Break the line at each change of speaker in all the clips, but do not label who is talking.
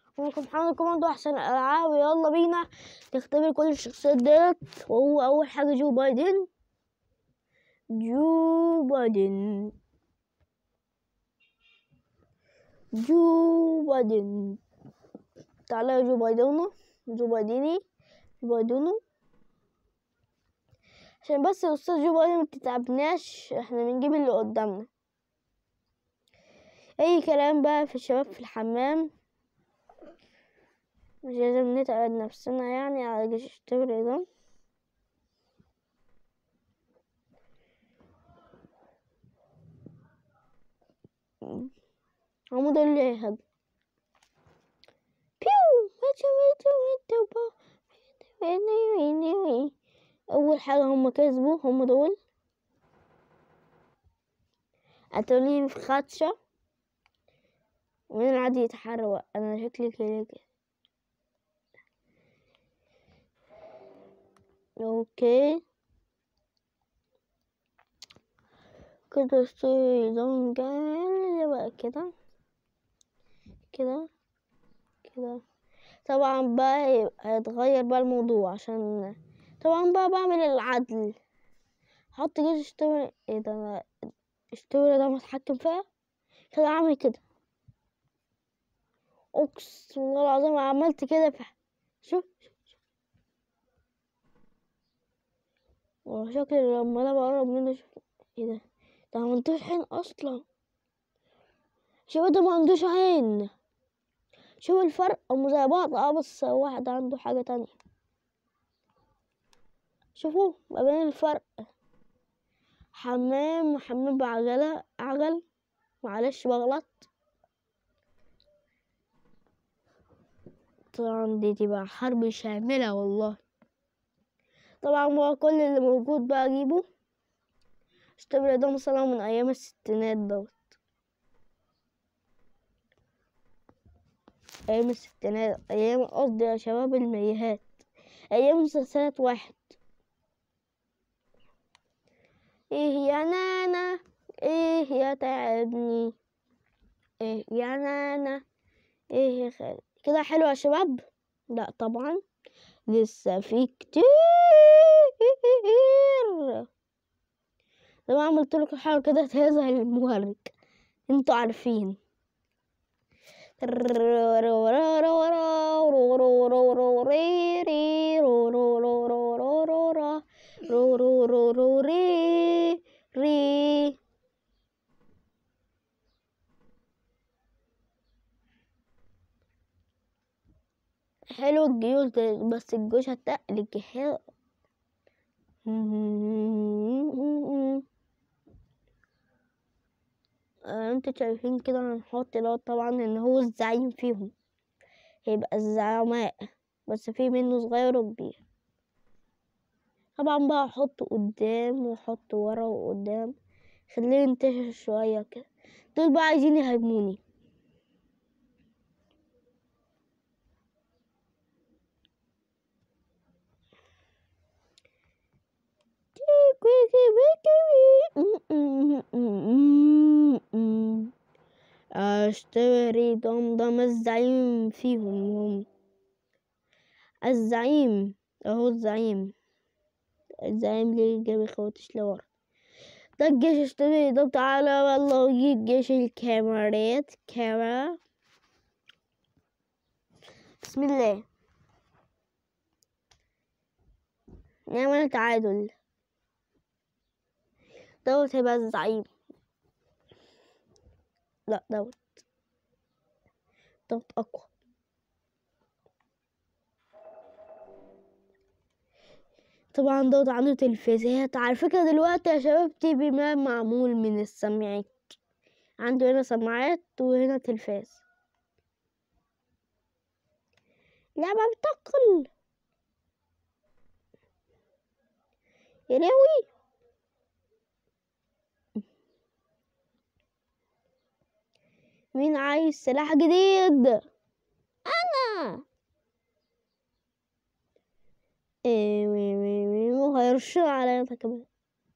معكم محمد كوماندو أحسن الألعاب يلا بينا نختبر كل الشخصيات ديت وهو أول حاجة جو بايدن جو بايدن جو بايدن تعالى يا جو بايدنو جو بايدني جو بايدنو عشان بس يا أستاذ جو بايدن متتعبناش احنا بنجيب اللي قدامنا أي كلام بقى في الشباب في الحمام مش لازم نتعب نفسنا يعني على جيش الشتوي ده عمود اللي هيهد بيو ميتو ميتو ميتو با ويني ويني وي أول حاجة هما كسبوا هما دول قتلوني في خدشة ومين عادي يتحرك أنا شكلي كده كده اوكي كده اشتري لون جميل بقى كده كده كده طبعا بقى هيتغير بقى الموضوع عشان طبعا بقى بعمل العدل حط جيش اشتري ايه ده انا اشتري ده متحكم فيها كده اعمل كده اقسم بالله العظيم عملت كده في شوف وشكلي لما انا بقرب منه شوف ايه ده ده ما عندوش عين اصلا شوف ده ما عندوش عين شوف الفرق هم زي بعض اه بس واحد عنده حاجة تانية شوفوا ما بين الفرق حمام حمام بعجلة عجل معلش بغلط طبعا دي تبقى حرب شاملة والله طبعا هو كل اللي موجود بقى اجيبه اشتبر ده مثلا من ايام الستينات دوت ايام الستينات ايام قصدي يا شباب الميهات ايام مسلسلات واحد ايه يا نانا ايه يا تعبني ايه يا نانا ايه يا خالد كده حلو يا شباب لا طبعا لسه في كتير لما عملت لكم حاجة كده تهزها المهرج انتوا عارفين حلو الجيوش ده بس الجيوش هتقل الجحيم انتوا شايفين كده هنحط دوت طبعا ان هو الزعيم فيهم هيبقى الزعماء بس في منه صغير وكبير طبعا بقى احط قدام واحط ورا وقدام خليه ينتشر شوية كده دول بقى عايزين يهاجموني اشتري دمدم الزعيم فيهم هم الزعيم اهو الزعيم الزعيم ليه جاب خواتش لورا ده الجيش اشتري ده تعالى والله وجيب جيش الكاميرات كاميرا بسم الله نعمل تعادل دوت هيبقى الزعيم لا دوت دوت أقوى طبعا دوت عنده تلفزيات على فكرة دلوقتي يا شباب تي في ما معمول من السماعات عنده هنا سماعات وهنا تلفاز لعبة بتقل يا لهوي مين عايز سلاح جديد انا ايه وي وي وي وهيرشوا عليا أنا كمان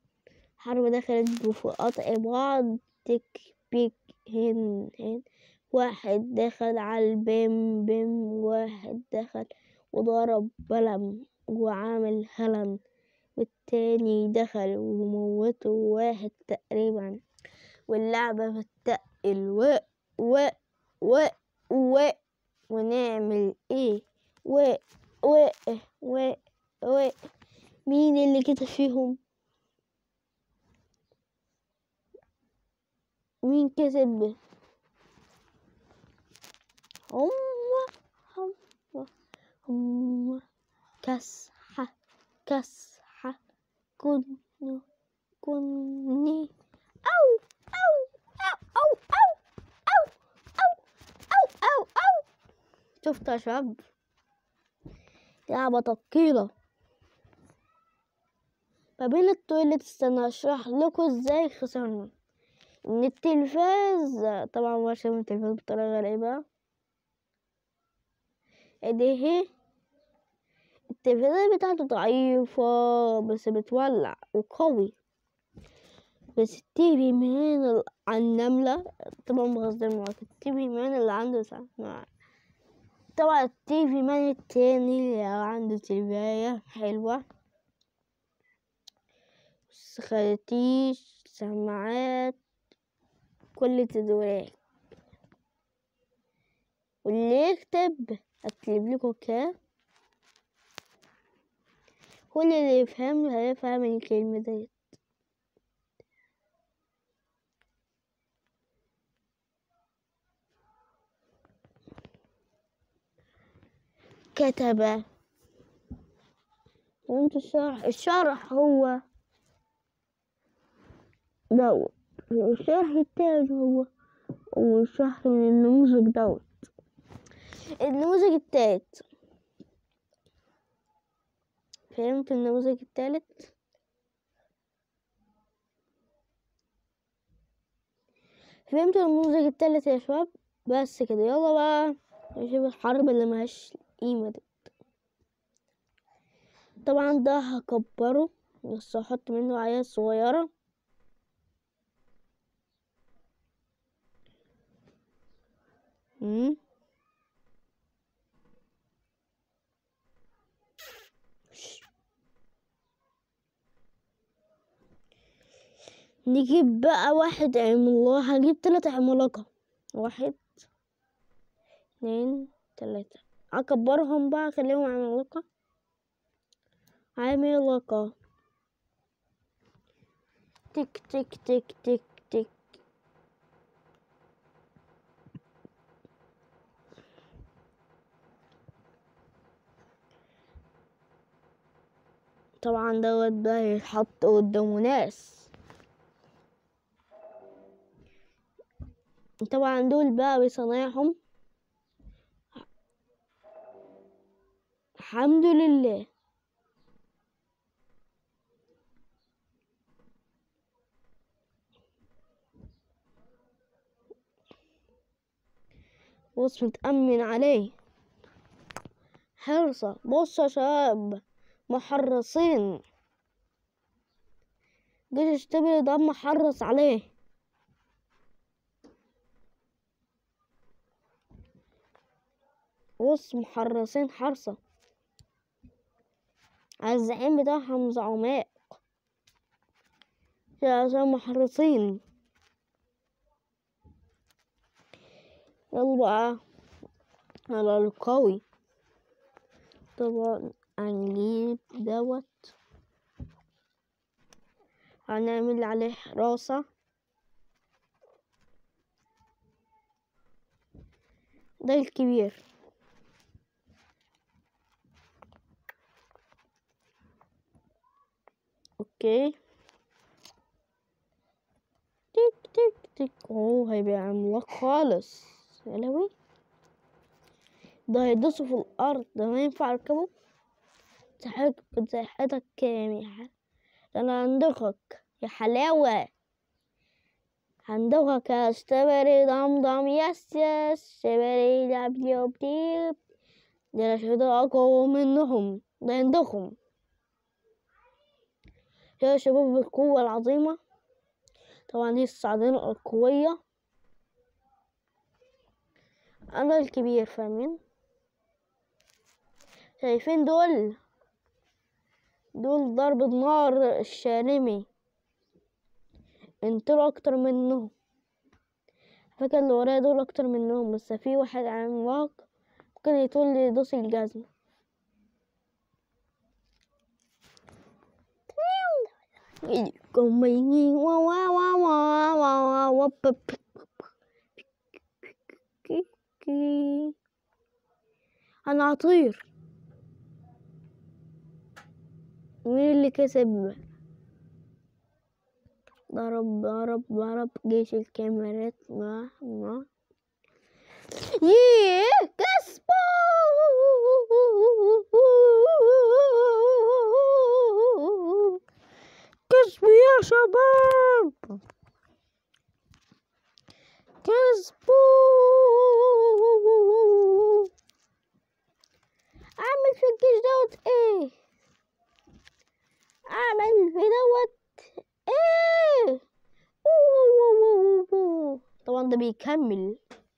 حرب دخلت بقطع بعض تك بيك هن هن واحد دخل على البيم بيم واحد دخل وضرب بلم وعامل هلم والتاني دخل وموته واحد تقريبا واللعبة بتتقل و و و و ونعمل ايه و و و و مين اللي كتب فيهم مين كتب هم هم هم كسحة كسحة كن كني أو أو أو أو أو أو أو أو أو أو شفت يا شباب لعبة تقيلة ما بين التويلت استنى اشرح لكم ازاي خسرنا ان التلفاز طبعا ما شايف التلفاز بطريقة غريبة دي هي التلفزيون بتاعته ضعيفة بس بتولع وقوي بس التي في مان ال- على النملة طبعا بهزر معاك التي في مان اللي عنده سماعة طبعا التي في مان التاني اللي عنده تلفاية حلوة بس خرطيش سماعات كل تدورات واللي يكتب اكتب لكم كام كل اللي يفهم هيفهم الكلمة ديت كتب وانت الشرح الشرح هو دوت الشرح التاني هو والشرح من النموذج دوت النموذج التالت فهمت النموذج التالت فهمت النموذج التالت يا شباب بس كده يلا بقى نشوف الحرب اللي ملهاش قيمة دي طبعا ده هكبره بس هحط منه عيال صغيرة مم. نجيب بقى واحد عملاق هجيب تلات عملاقة واحد اتنين تلاتة أكبرهم بقى أخليهم عملاقة عملاقة تك تك تك تك تك طبعا دوت ده يتحط قدامه ناس طبعا دول بقى بصنايعهم الحمد لله بص متأمن عليه حرصة بص يا شباب محرصين جيش اشتبه ده محرص عليه بص محرصين حرصة على الزعيم بتاعهم زعماء عشان محرصين يلا بقى على القوي طبعا هنجيب دوت هنعمل عليه حراسة ده الكبير اوكي تك تك تك اوه هيبقى عملاق خالص يا لهوي ده هيدوسه في الارض ده ما ينفع اركبه صحتك صحتك كام يا حل ده انا هندخك يا حلاوة هندخك يا اشتبري دم دم يس يس شبري لعب ليوب ديب ده انا شايفه اقوى منهم ده يندخهم يا شباب بالقوة العظيمة طبعا دي الصعدين القوية انا الكبير فاهمين شايفين دول دول ضرب النار الشارمي انتوا اكتر منهم فاكر اللي ورايا دول اكتر منهم بس في واحد عملاق ممكن يطول لي دوس الجزمة انا هطير مين اللي كسب ضرب ضرب ضرب جيش الكاميرات ما ما ييه كسبوا كسبوا يا شباب كسبوا اعمل في الجيش دوت ايه اعمل في دوت ايه طبعا ده بيكمل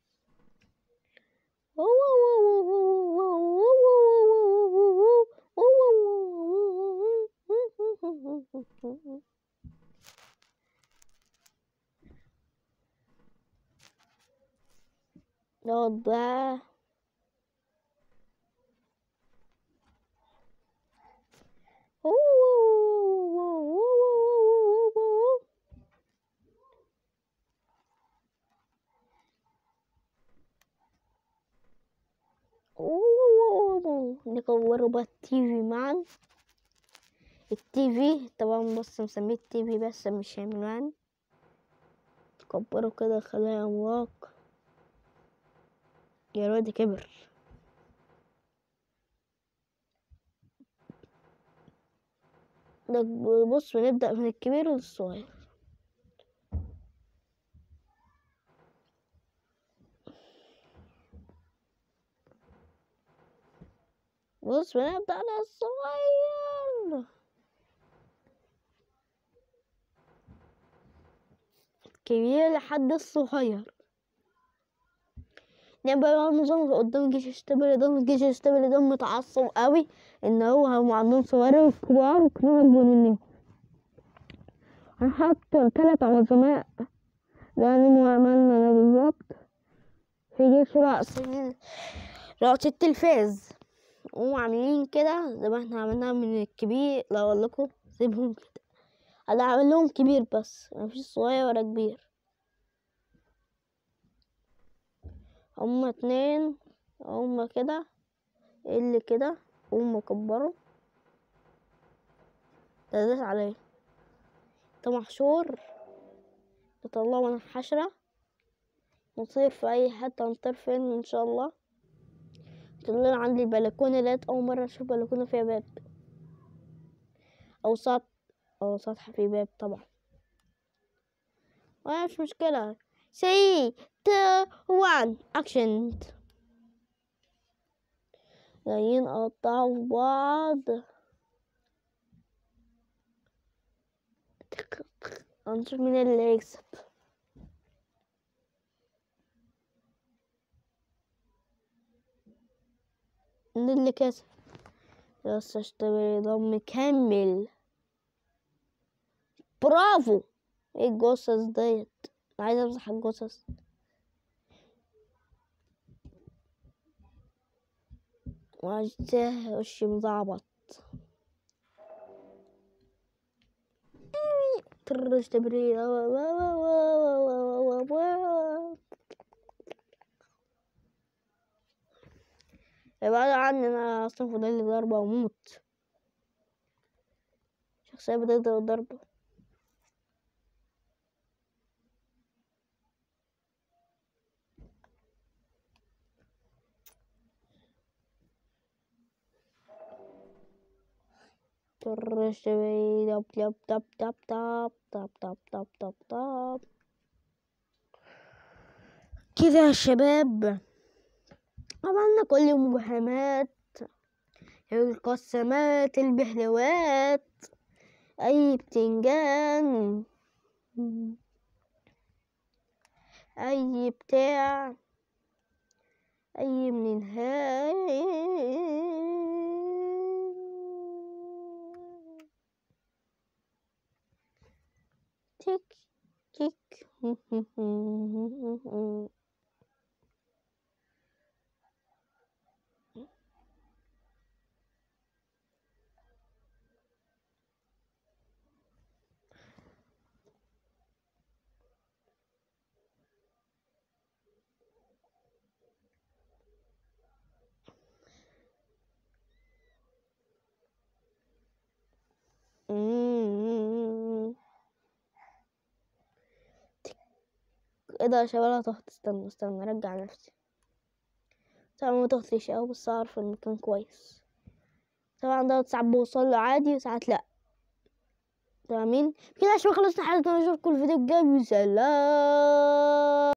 دوت بقى نكوروا بقى التيفي معا التيفي طبعا بص مسميه التيفي بس مش عنوان نكبره كده خليه عملاق يا الواد كبر ده بص بنبدأ من الكبير للصغير بص بنبدأ على الصغير كبير لحد الصغير يعني بقى النظام قدام الجيش الاشتبلي ده الجيش الاشتبلي ده متعصب قوي ان هو هم عندهم صغيرين وكبار وكبار اكبر مني هنحط تلات عظماء لأن عملنا ده بالظبط في جيش رأس رأس التلفاز وهم عاملين كده زي ما احنا عملناها من الكبير لا اقول لكم سيبهم كده انا عامل لهم كبير بس مفيش صغير ولا كبير هما اتنين هما كده اللي كده هما كبروا تداس عليه انت محشور نطلعه من الحشرة نطير في اي حتة نطير فين ان شاء الله طلعنا عندي البلكونة ديت اول مرة اشوف بلكونة فيها باب او سطح او سطح فيه باب طبعا ولا مش مشكلة 3 2 1 اكشن جايين قطعوا في بعض هنشوف مين اللي يكسب مين اللي كسب بس اشتري ضم مكمل برافو ايه الجثث ديت عايزة امسح الجثث وعايزة وشي مزعبط ترش تبريد عبارة عن انا اصلا فاضل لي ضربة وموت شخصية بتقدر ضربة ترش تبريد دب دب دب دب دب دب دب دب دب دب كده يا شباب عملنا كل المبهمات القسمات البهلوات اي بتنجان اي بتاع أي من هاي تك تك ايه ده يا شباب انا تهت استنى استنى ارجع نفسي طبعا ما تهتش اوي بس اعرف المكان كويس طبعا ده ساعات بوصل له عادي وساعات لا تمام كده يا شباب خلصنا حلقتنا نشوفكم الفيديو الجاي وسلام